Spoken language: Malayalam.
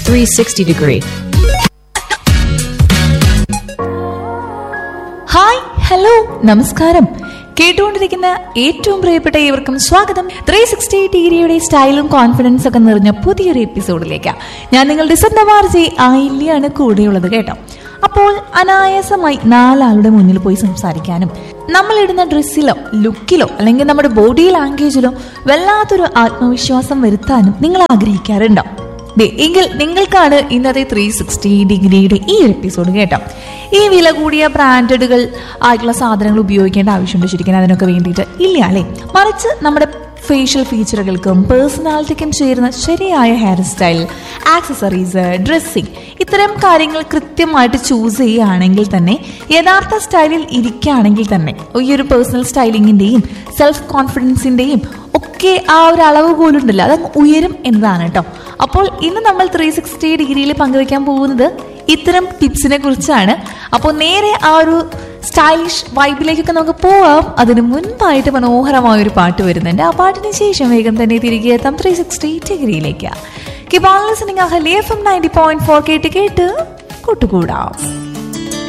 360 degree. ഹായ് ഹലോ നമസ്കാരം കേട്ടുകൊണ്ടിരിക്കുന്ന ഏറ്റവും പ്രിയപ്പെട്ട ഏവർക്കും സ്വാഗതം ത്രീ സിക്സ്റ്റി ഡിഗ്രിയുടെ സ്റ്റൈലും കോൺഫിഡൻസ് ഒക്കെ നിറഞ്ഞ പുതിയൊരു എപ്പിസോഡിലേക്ക് ഞാൻ നിങ്ങളുടെ സ്വന്തമാർജി ആയില്യാണ് കൂടെയുള്ളത് കേട്ടോ അപ്പോൾ അനായാസമായി നാലാളുടെ മുന്നിൽ പോയി സംസാരിക്കാനും നമ്മൾ ഇടുന്ന ഡ്രസ്സിലോ ലുക്കിലോ അല്ലെങ്കിൽ നമ്മുടെ ബോഡി ലാംഗ്വേജിലോ വല്ലാത്തൊരു ആത്മവിശ്വാസം വരുത്താനും നിങ്ങൾ ആഗ്രഹിക്കാറുണ്ടോ ദേ, എങ്കിൽ നിങ്ങൾക്കാണ് ഇന്നത്തെ ത്രീ സിക്സ്റ്റി ഡിഗ്രിയുടെ ഈ ഒരു എപ്പിസോഡ് കേട്ടോ ഈ വില കൂടിയ ബ്രാൻഡഡുകൾ ആയിട്ടുള്ള സാധനങ്ങൾ ഉപയോഗിക്കേണ്ട ആവശ്യമുണ്ട് ശരിക്കും അതിനൊക്കെ വേണ്ടിയിട്ട് ഇല്ല അല്ലേ മറിച്ച് നമ്മുടെ ഫേഷ്യൽ ഫീച്ചറുകൾക്കും പേഴ്സണാലിറ്റിക്കും ചേരുന്ന ശരിയായ ഹെയർ സ്റ്റൈൽ ആക്സസറീസ് ഡ്രസ്സിങ് ഇത്തരം കാര്യങ്ങൾ കൃത്യമായിട്ട് ചൂസ് ചെയ്യുകയാണെങ്കിൽ തന്നെ യഥാർത്ഥ സ്റ്റൈലിൽ ഇരിക്കുകയാണെങ്കിൽ തന്നെ ഈ ഒരു പേഴ്സണൽ സ്റ്റൈലിങ്ങിന്റെയും സെൽഫ് കോൺഫിഡൻസിന്റെയും ഒക്കെ ആ ഒരു അളവ് പോലുണ്ടല്ലോ അത് ഉയരും എന്നതാണ് കേട്ടോ അപ്പോൾ ഇന്ന് നമ്മൾ ത്രീ സിക്സ്റ്റി ഡിഗ്രിയിൽ പങ്കുവെക്കാൻ പോകുന്നത് ഇത്തരം ടിപ്സിനെ കുറിച്ചാണ് അപ്പോൾ നേരെ ആ ഒരു സ്റ്റൈലിഷ് വൈബിലേക്കൊക്കെ നമുക്ക് പോവാം അതിന് മുൻപായിട്ട് മനോഹരമായ ഒരു പാട്ട് വരുന്നുണ്ട് ആ പാട്ടിന് ശേഷം വേഗം തന്നെ തിരികെ എത്താം ത്രീ സിക്സ്റ്റി ഡിഗ്രിയിലേക്ക് keep on listening Ahalia F M ninety point four കേട്ട് കേട്ട് കൂട്ടുകൂടാം